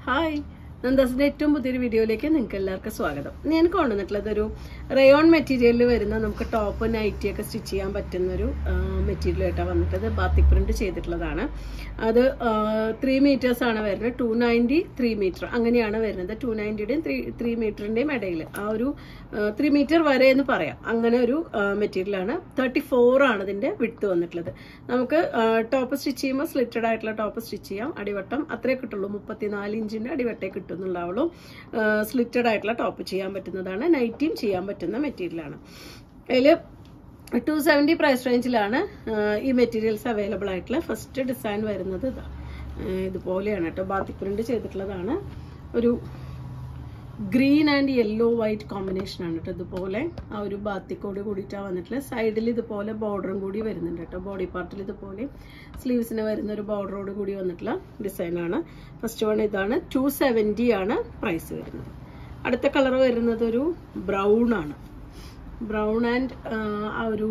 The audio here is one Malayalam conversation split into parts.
ഹായ് നന്ദാസിന്റെ ഏറ്റവും പുതിയൊരു വീഡിയോയിലേക്ക് നിങ്ങൾക്ക് എല്ലാവർക്കും സ്വാഗതം ഞാൻ കൊണ്ടുവന്നിട്ടുള്ളത് ഒരു റയോൺ മെറ്റീരിയലിൽ വരുന്ന നമുക്ക് ടോപ്പ് നൈറ്റി ഒക്കെ സ്റ്റിച്ച് ചെയ്യാൻ പറ്റുന്ന ഒരു മെറ്റീരിയൽ ആയിട്ടാണ് വന്നിട്ടത് ബാത്തിക് പ്രിന്റ് ചെയ്തിട്ടുള്ളതാണ് അത് ത്രീ മീറ്റേഴ്സ് ആണ് വരുന്നത് ടു നയൻറ്റി ത്രീ മീറ്റർ അങ്ങനെയാണ് വരുന്നത് ടു നയൻറ്റിയുടെയും ത്രീ ത്രീ മീറ്ററിന്റെയും ഇടയിൽ ആ ഒരു ത്രീ മീറ്റർ വരെ എന്ന് പറയാം അങ്ങനെ ഒരു മെറ്റീരിയൽ ആണ് തേർട്ടി ഫോർ ആണ് ഇതിന്റെ വിട്ട് വന്നിട്ടുള്ളത് നമുക്ക് ടോപ്പ് സ്റ്റിച്ച് ചെയ്യുമ്പോൾ സ്ലിറ്റഡ് ആയിട്ടുള്ള ടോപ്പ് സ്റ്റിച്ച് ചെയ്യാം അടിവട്ടം അത്രേ കിട്ടുള്ളൂ മുപ്പത്തിനാല് ഇഞ്ചിന്റെ അടിവട്ടേ കിട്ടുന്നുണ്ടാവുള്ളൂ സ്ലിറ്റഡ് ആയിട്ടുള്ള ടോപ്പ് ചെയ്യാൻ പറ്റുന്നതാണ് നൈറ്റിയും ചെയ്യാൻ പറ്റുന്ന മെറ്റീരിയലാണ് അതിൽ ടു സെവൻറ്റി പ്രൈസ് റേഞ്ചിലാണ് ഈ മെറ്റീരിയൽസ് അവൈലബിൾ ആയിട്ടുള്ള ഫസ്റ്റ് ഡിസൈൻ വരുന്നത് ഇതാ ഇതുപോലെയാണ് കേട്ടോ ബാത്തിക് പ്രിന്റ് ചെയ്തിട്ടുള്ളതാണ് ഒരു green and yellow white combination ആണ് കേട്ടോ ഇതുപോലെ ആ ഒരു ബാത്തിക്കോട് കൂടിയിട്ടാണ് വന്നിട്ടുള്ളത് സൈഡിൽ ഇതുപോലെ ബോർഡറും കൂടി വരുന്നുണ്ട് കേട്ടോ ബോഡി പാർട്ടിൽ ഇതുപോലെ സ്ലീവ്സിന് വരുന്ന ഒരു ബോർഡറോട് കൂടി വന്നിട്ടുള്ള ഡിസൈനാണ് ഫസ്റ്റ് വൺ ഇതാണ് ടു സെവൻറ്റി ആണ് പ്രൈസ് വരുന്നത് അടുത്ത കളർ വരുന്നത് ഒരു ബ്രൗൺ ആണ് ബ്രൗൺ ആൻഡ് ആ ഒരു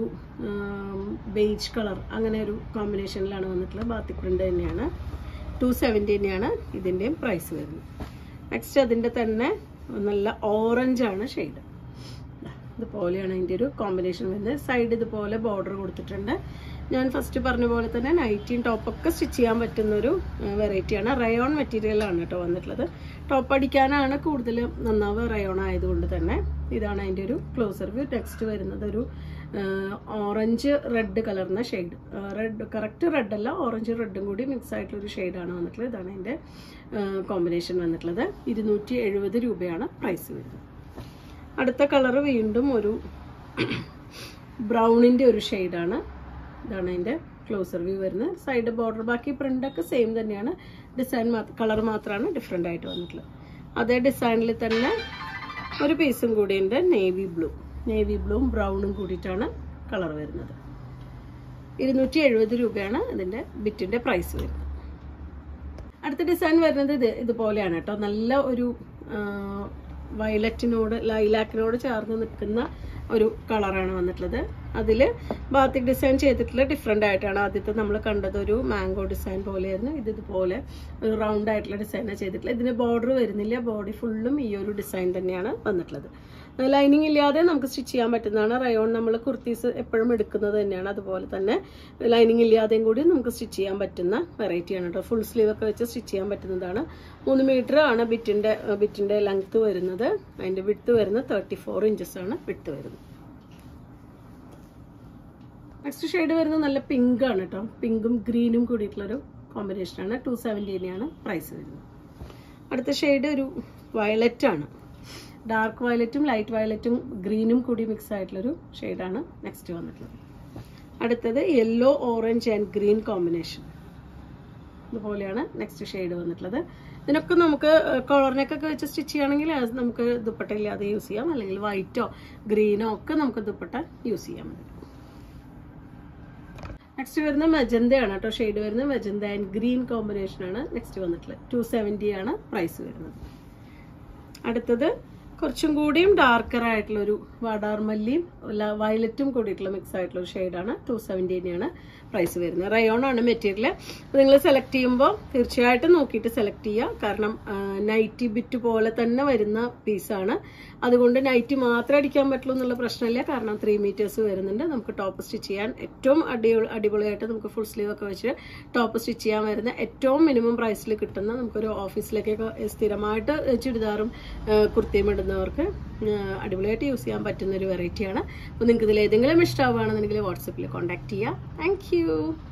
ബേജ് കളർ അങ്ങനെ ഒരു കോമ്പിനേഷനിലാണ് വന്നിട്ടുള്ളത് ബാത്തിക് പ്രിന്റ് തന്നെയാണ് ടു സെവൻറ്റി തന്നെയാണ് ഇതിൻ്റെയും പ്രൈസ് വരുന്നത് നെക്സ്റ്റ് അതിൻ്റെ തന്നെ നല്ല ഓറഞ്ച് ആണ് ഷെയ്ഡ് ഇതുപോലെയാണ് അതിൻ്റെ ഒരു കോമ്പിനേഷൻ വരുന്നത് സൈഡ് ഇതുപോലെ ബോർഡർ കൊടുത്തിട്ടുണ്ട് ഞാൻ ഫസ്റ്റ് പറഞ്ഞ പോലെ തന്നെ നൈറ്റിയും ടോപ്പൊക്കെ സ്റ്റിച്ച് ചെയ്യാൻ പറ്റുന്ന ഒരു വെറൈറ്റിയാണ് റയോൺ മെറ്റീരിയലാണ് കേട്ടോ വന്നിട്ടുള്ളത് ടോപ്പ് അടിക്കാനാണ് കൂടുതൽ നന്നാവുക റയോൺ ആയതുകൊണ്ട് തന്നെ ഇതാണ് അതിൻ്റെ ഒരു ക്ലോസർ വ്യൂ നെക്സ്റ്റ് വരുന്നത് ഒരു ഓറഞ്ച് റെഡ് കളറിന് ഷെയ്ഡ് റെഡ് കറക്റ്റ് റെഡ് അല്ല ഓറഞ്ച് റെഡും കൂടി മിക്സ് ആയിട്ടുള്ള ഒരു ഷെയ്ഡാണ് വന്നിട്ടുള്ളത് ഇതാണ് അതിൻ്റെ കോമ്പിനേഷൻ വന്നിട്ടുള്ളത് ഇരുന്നൂറ്റി എഴുപത് രൂപയാണ് പ്രൈസ് വരുന്നത് അടുത്ത കളർ വീണ്ടും ഒരു ബ്രൗണിൻ്റെ ഒരു ഷെയ്ഡാണ് ഇതാണ് അതിൻ്റെ ക്ലോസർ വ്യൂ വരുന്നത് സൈഡ് ബോർഡർ ബാക്കി പ്രിൻ്റൊക്കെ സെയിം തന്നെയാണ് ഡിസൈൻ കളർ മാത്രമാണ് ഡിഫറെൻ്റ് ആയിട്ട് വന്നിട്ടുള്ളത് അതേ ഡിസൈനിൽ തന്നെ ഒരു പീസും കൂടിയുണ്ട് നേവി ബ്ലൂ നേവി ബ്ലൂവും ബ്രൗണും കൂടിയിട്ടാണ് കളർ വരുന്നത് ഇരുന്നൂറ്റി എഴുപത് രൂപയാണ് ഇതിൻ്റെ ബിറ്റിൻ്റെ പ്രൈസ് വരുന്നത് അടുത്ത ഡിസൈൻ വരുന്നത് ഇത് ഇതുപോലെയാണ് കേട്ടോ നല്ല ഒരു വയലറ്റിനോട് ലൈലാക്കിനോട് ചേർന്ന് നിൽക്കുന്ന ഒരു കളറാണ് വന്നിട്ടുള്ളത് അതിൽ ബാത്തിക് ഡിസൈൻ ചെയ്തിട്ടുള്ള ഡിഫറെൻ്റ് ആയിട്ടാണ് ആദ്യത്തെ നമ്മൾ കണ്ടത് ഒരു മാംഗോ ഡിസൈൻ പോലെയായിരുന്നു ഇത് ഇതുപോലെ ഒരു റൗണ്ട് ആയിട്ടുള്ള ഡിസൈനാണ് ചെയ്തിട്ടുള്ളത് ഇതിന് ബോർഡർ വരുന്നില്ല ബോഡി ഫുള്ളും ഈ ഒരു ഡിസൈൻ തന്നെയാണ് വന്നിട്ടുള്ളത് ലൈനിങ് ഇല്ലാതെ നമുക്ക് സ്റ്റിച്ച് ചെയ്യാൻ പറ്റുന്നതാണ് റയോൺ നമ്മൾ കുർത്തീസ് എപ്പോഴും എടുക്കുന്നത് തന്നെയാണ് അതുപോലെ തന്നെ ലൈനിങ് ഇല്ലാതെയും കൂടി നമുക്ക് സ്റ്റിച്ച് ചെയ്യാൻ പറ്റുന്ന വെറൈറ്റിയാണ് കേട്ടോ ഫുൾ സ്ലീവ് ഒക്കെ വെച്ച് സ്റ്റിച്ച് ചെയ്യാൻ പറ്റുന്നതാണ് മൂന്ന് മീറ്റർ ആണ് ബിറ്റിൻ്റെ ബിറ്റിൻ്റെ ലെങ്ത് വരുന്നത് അതിൻ്റെ വിട്ട് വരുന്നത് തേർട്ടി ഫോർ ഇഞ്ചസ് ആണ് വിട്ട് വരുന്നത് നെക്സ്റ്റ് ഷെയ്ഡ് വരുന്നത് നല്ല പിങ്ക് ആണ് കേട്ടോ പിങ്കും ഗ്രീനും കൂടിയിട്ടുള്ളൊരു കോമ്പിനേഷനാണ് ടു സെവൻറ്റി തന്നെയാണ് പ്രൈസ് വരുന്നത് അടുത്ത ഷെയ്ഡ് ഒരു വയലറ്റ് ആണ് ഡാർക്ക് വയലറ്റും ലൈറ്റ് വയലറ്റും ഗ്രീനും കൂടി മിക്സ് ആയിട്ടുള്ളൊരു ഷെയ്ഡാണ് നെക്സ്റ്റ് വന്നിട്ടുള്ളത് അടുത്തത് yellow orange and green combination ഇതുപോലെയാണ് നെക്സ്റ്റ് ഷെയ്ഡ് വന്നിട്ടുള്ളത് ഇതിനൊക്കെ നമുക്ക് കോളറിനൊക്കെ വെച്ച് സ്റ്റിച്ച് ചെയ്യുകയാണെങ്കിൽ അത് നമുക്ക് ദുപ്പട്ട ഇല്ലാതെ യൂസ് ചെയ്യാം അല്ലെങ്കിൽ വൈറ്റോ ഗ്രീനോ ഒക്കെ നമുക്ക് ദുപ്പട്ട യൂസ് ചെയ്യാൻ പറ്റും നെക്സ്റ്റ് വരുന്ന മെജന്തയാണ് കേട്ടോ ഷെയ്ഡ് വരുന്നത് മെജന്ത ആൻഡ് ഗ്രീൻ കോമ്പിനേഷൻ ആണ് നെക്സ്റ്റ് വന്നിട്ടുള്ളത് ടു സെവൻറ്റി ആണ് പ്രൈസ് വരുന്നത് അടുത്തത് കുറച്ചും കൂടിയും ഡാർക്കർ ആയിട്ടുള്ള ഒരു വാടാർമല്ലിയും വയലറ്റും കൂടിയിട്ടുള്ള മിക്സ് ആയിട്ടുള്ള ഒരു ഷെയ്ഡാണ് ടു സെവൻറ്റി തന്നെയാണ് പ്രൈസ് വരുന്നത് റയോൺ ആണ് മെറ്റീരിയൽ നിങ്ങൾ സെലക്ട് ചെയ്യുമ്പോൾ തീർച്ചയായിട്ടും നോക്കിയിട്ട് സെലക്ട് ചെയ്യുക കാരണം നൈറ്റി ബിറ്റ് പോലെ തന്നെ വരുന്ന പീസാണ് അതുകൊണ്ട് നൈറ്റി മാത്രം അടിക്കാൻ പറ്റുള്ളൂ എന്നുള്ള പ്രശ്നമില്ല കാരണം ത്രീ മീറ്റേഴ്സ് വരുന്നുണ്ട് നമുക്ക് ടോപ്പ് സ്റ്റിച്ച് ചെയ്യാൻ ഏറ്റവും അടിപൊളി അടിപൊളിയായിട്ട് നമുക്ക് ഫുൾ സ്ലീവ് ഒക്കെ വെച്ച് ടോപ്പ് സ്റ്റിച്ച് ചെയ്യാൻ വരുന്ന ഏറ്റവും മിനിമം പ്രൈസിൽ കിട്ടുന്ന നമുക്കൊരു ഓഫീസിലേക്കൊക്കെ സ്ഥിരമായിട്ട് ചുരിദാറും കുർത്തിയും ഇടുന്നവർക്ക് അടിപൊളിയായിട്ട് യൂസ് ചെയ്യാൻ പറ്റുന്ന ഒരു വെറൈറ്റിയാണ് അപ്പോൾ നിങ്ങൾക്ക് ഇതിൽ ഏതെങ്കിലും ഇഷ്ടമാവുകയാണെന്നുണ്ടെങ്കിൽ വാട്സപ്പിൽ കോൺടാക്ട് ചെയ്യുക താങ്ക്